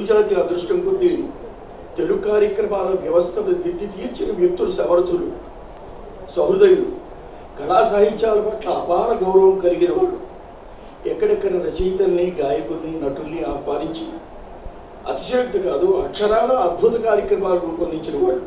జాతి అదృష్టం కొద్దీ తెలుగు కార్యక్రమాల వ్యవస్థను దిద్ది తీర్చిన వ్యక్తులు సమర్థులు సహృదయులు కళా సాహిత్యాల పట్ల అపార గౌరవం కలిగిన వాళ్ళు ఎక్కడెక్కడ రచయితల్ని గాయకుల్ని నటుల్ని ఆహ్వానించి అతిశయోక్తి కాదు అక్షరాల అద్భుత కార్యక్రమాలు రూపొందించిన వాళ్ళు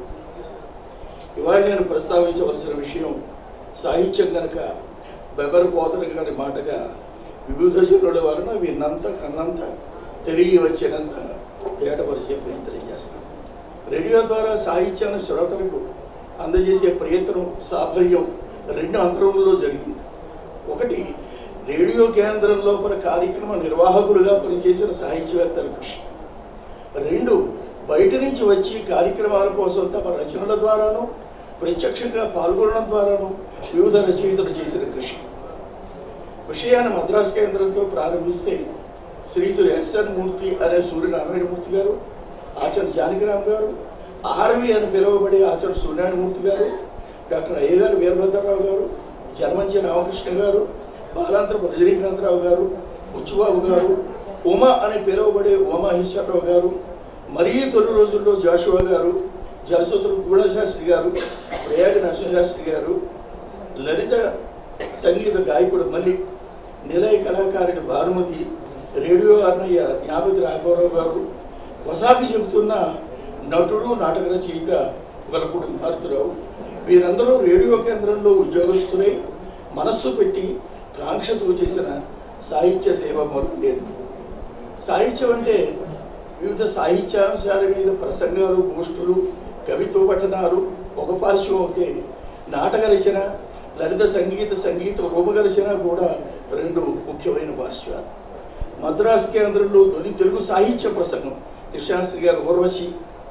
ఇవాళ నేను ప్రస్తావించవలసిన విషయం సాహిత్యం కనుక బెబర్ పోతన గారి మాటగా వివిధ జనుల వలన విన్నంత కన్నంత తెలియవచ్చినంత తేటపరిచే ప్రయత్నం చేస్తాం రేడియో ద్వారా సాహిత్యాన్ని శ్రోతలకు అందజేసే ప్రయత్నం సాఫల్యం రెండు అంతరంలో జరిగింది ఒకటి రేడియో కేంద్రం లోపల కార్యక్రమ నిర్వాహకులుగా పనిచేసిన సాహిత్యవేత్తల కృషి రెండు బయట నుంచి వచ్చి కార్యక్రమాల కోసం తమ రచనల ద్వారాను ప్రత్యక్షంగా పాల్గొనడం ద్వారాను వివిధ రచయితలు చేసిన కృషి విషయాన్ని మద్రాసు కేంద్రంతో ప్రారంభిస్తే శ్రీధుడు ఎస్ఎన్ మూర్తి అనే సూర్యనారాయణమూర్తి గారు ఆచార్య జానకిరామ్ గారు ఆర్వి అని పిలువబడే ఆచార్య సూర్యనారాయణమూర్తి గారు డాక్టర్ అయ్యగారు వీరభద్రరావు గారు జన్మంచి రామకృష్ణ గారు బాలాంతరపు రజనీకాంతరావు గారు బుచ్చుబాబు గారు ఉమా అని పిలువబడే ఉమాహేశ్వరరావు గారు మరీ తొలి రోజుల్లో జాషువా గారు జలసూత్ర గుణశాస్త్రి గారు ప్రయాగ నరసింహశాస్త్రి గారు లలిత సంగీత గాయకుడు మల్లి నిలయ కళాకారుడు భానుమతి రేడియో అన్నయ్య జ్ఞాపతి రాఘవరావు గారు వసాకి చెబుతున్న నటుడు నాటక రచయిత గలపుడు భారతిరావు వీరందరూ రేడియో కేంద్రంలో ఉద్యోగస్తులై మనస్సు పెట్టి కాంక్షతో చేసిన సాహిత్య సేవ మొదలులేదు సాహిత్యం అంటే వివిధ సాహిత్యాంశాల మీద ప్రసంగాలు గోష్ఠులు కవిత్వ పఠనాలు ఒక పార్శ్వం అయితే నాటక రచన లలిత సంగీత సంగీత రూపక రచన కూడా రెండు ముఖ్యమైన పార్శ్వాలు మద్రాసు కేంద్రంలో తొలి తెలుగు సాహిత్య ప్రసంగం కృష్ణాశ్రీ గారు ఊర్వశి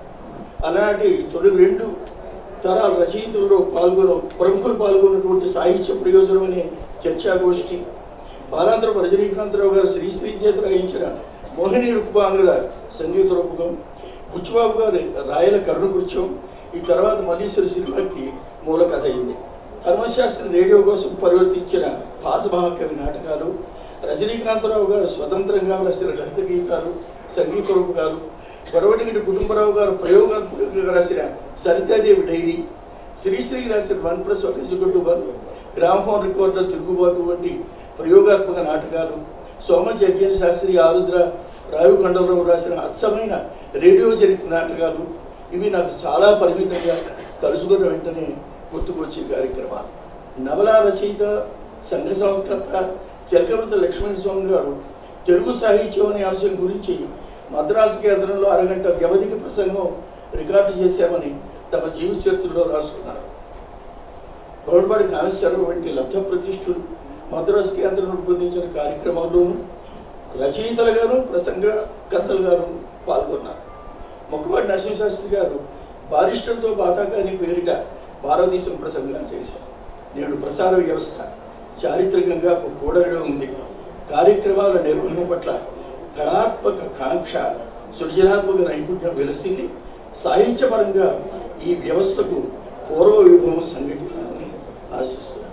అలాంటి తొలి రెండు తరాల రచయితల్లో పాల్గొన ప్రముఖులు పాల్గొన్నటువంటి సాహిత్య ప్రయోజనం అనే చర్చాగోష్ఠి బాలాంధ్రపు రజనీకాంతరావు గారు శ్రీశ్రీ చేత రాయించిన మోహిని రూపాంగుల సంగీత రూపకం బుచ్చిబాబు గారి రాయల కరుణకృత్యం ఈ తర్వాత మల్లీశ్వరి సినిమాకి మూల కథ అయింది హనుమశాస్త్రి రేడియో కోసం పరివర్తించిన పాసమహాకవి నాటకాలు రజనీకాంతరావు గారు స్వతంత్రంగా రాసిన లలిత గీతాలు సంగీత రూపకాలు గొడవటిగిటి కుటుంబరావు గారు ప్రయోగాత్మకంగా రాసిన సరితాదేవి డైరీ శ్రీశ్రీ రాసిన వన్ ప్లస్ వన్ ఇజుగొట్టు వన్ గ్రామఫోన్ రికార్డుల తిరుగుబాటు వంటి ప్రయోగాత్మక నాటకాలు సోమచర్యన్ శాస్త్రి ఆరుద్ర రావికొండలరావు రాసిన అచ్చమైన రేడియో చరిత్ర నాటకాలు ఇవి నాకు చాలా పరిమితంగా కలుసుకున్న వెంటనే గుర్తుకొచ్చే కార్యక్రమాలు నవల రచయిత సంఘ సంస్కర్త చెలకమత లక్ష్మణ స్వామి గారు తెలుగు సాహిత్యం అనే అంశం గురించి మద్రాసు కేంద్రంలో అరగంట వ్యవధికి ప్రసంగం రికార్డు చేశామని తమ జీవిత చరిత్రలో రాసుకున్నారు గౌడపాడి కామేశ్వరరావు వంటి లబ్ధ ప్రతిష్ఠులు మద్రాసు కేంద్రం రూపొందించిన కార్యక్రమాల్లోనూ రచయితలుగాను ప్రసంగకర్తలుగాను పాల్గొన్నారు మొక్కపాటి నరసింహశాస్త్రి గారు బారిస్టర్తో బాతాకాని పేరిట భారతదేశం ప్రసంగాలు చేశారు నేడు ప్రసార వ్యవస్థ చారిత్రకంగా ఒక కూడలిలో ఉంది కార్యక్రమాల నిర్వహణ పట్ల కళాత్మక కాంక్ష సృజనాత్మక నైపుణ్యం వెలసింది సాహిత్యపరంగా ఈ వ్యవస్థకు పూర్వ విభవం సంఘటించాలని ఆశిస్తున్నాను